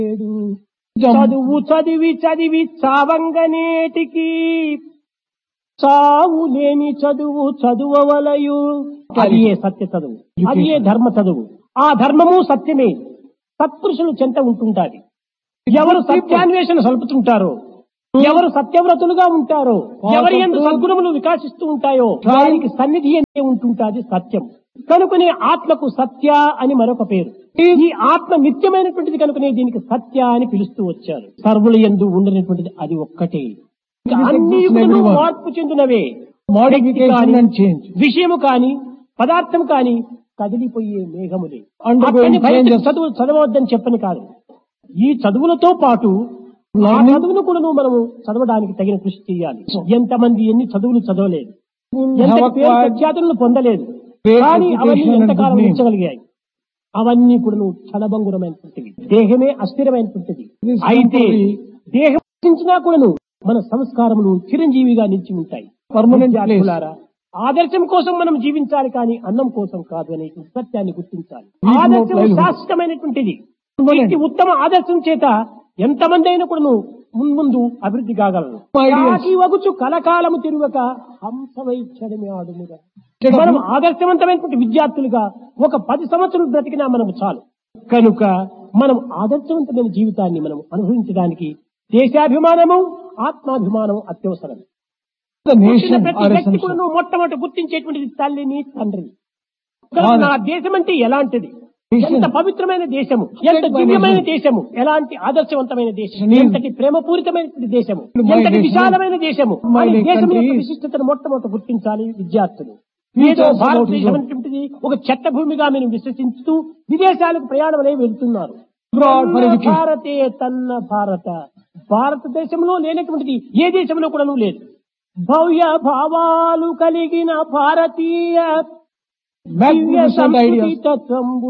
చదువు చదివి చదివి చావంగనేటికి చావు లేని చదువు చదువవలయు అది ఏ సత్య చదువు అది ఏ ధర్మ చదువు ఆ ధర్మము సత్యమే సత్పురుషులు చెంత ఉంటుంటాది ఎవరు సత్యాన్వేషణ సలుపుతుంటారో ఎవరు సత్యవ్రతులుగా ఉంటారో ఎవరి ఎందు సద్గుణములు వికాసిస్తూ ఉంటాయో వారికి సన్నిధి అంటే ఉంటుంటాది సత్యం కనుకనే ఆత్మకు సత్య అని మరొక పేరు ఈ ఆత్మ నిత్యమైనటువంటిది కనుకనే దీనికి సత్య అని పిలుస్తూ వచ్చారు సర్వుల ఎందు ఉండనటువంటిది అది ఒక్కటే ఇంకా అన్ని యుగములు మార్పు చెందినవే Modification వ్యక్తి కాని, and change. విషయము కాని పదార్థం కాని కదిలిపోయే మేఘములే Undergoing అక్కడిని బయట changes. చదువు చదవద్దని చెప్పని కాదు ఈ చదువులతో పాటు ఆ Learning. చదువును కూడా మనము చదవడానికి తగిన కృషి చేయాలి ఎంతమంది ఎన్ని చదువులు చదవలేదు have ఎంత పేరు acquired ప్రఖ్యాతులను పొందలేదు great కానీ అవన్నీ reputation and ఎంతకాలం good name. ఉంచగలిగాయి అవన్నీ కూడా క్షణభంగురమైనటువంటివి దేహమే అస్థిరమైనటువంటిది This is అయితే temporary. దేహం నశించినా కూడాను మన సంస్కారములు చిరంజీవిగా నిలిచి ఉంటాయి Permanent విద్యార్థులారా, ఆదర్శం కోసం మనం జీవించాలి కానీ అన్నం కోసం కాదు అనే సత్యాన్ని గుర్తించాలి Need no ఆదర్శం livelihood. శాశ్వతమైనటువంటిది Permanent. వ్యక్తి ఉత్తమ ఆదర్శం చేత ఎంతమంది అయినా కూడాను మున్ముందు అభివృద్ధి కాగలరు My ideas. కాకి వగుచు కలకాలము తిరుగక హంసవైచ్చడమే ఆడుముగా Instead of- మనం ఆదర్శవంతమైనటువంటి విద్యార్థులుగా ఒక పది సంవత్సరాలు బ్రతికినా మనకు చాలు కనుక మనం ఆదర్శవంతమైన జీవితాన్ని మనం అనుభవించడానికి దేశాభిమానము ఆత్మాభిమానం అత్యవసరం The పుట్టిన nation ప్రతి are వ్యక్తి essential. కూడా మొట్టమొదటి గుర్తించేటువంటిది తల్లిని తండ్రిని కనుక Father. నా దేశం అంటే ఎలాంటిది Nation. ఎంత పవిత్రమైన దేశము ఎంత State by దివ్యమైన nation. దేశము ఎలాంటి ఆదర్శవంతమైన దేశం Nation. ఎంతటి ప్రేమపూరితమైనటువంటి దేశము My ఎంతటి nation. విశాలమైన దేశము My అని దేశం యొక్క country. విశిష్టతను మొట్టమొదటి గుర్తించాలి విద్యార్థులు Future ఏదో is about భారతదేశం to go. అనేటువంటిది ఒక చెత్త భూమిగా మీరు విశ్వసిస్తూ విదేశాలకు ప్రయాణమనే వెళ్తున్నారు Abroad for తన్న education. భారతే తన్న భారత భారతదేశంలో లేనటువంటిది ఏ దేశంలో కూడా లేదు భవ్య భావాలు కలిగిన భారతీయ దివ్య Magnificent సంస్కృతి ideas. తత్వంబు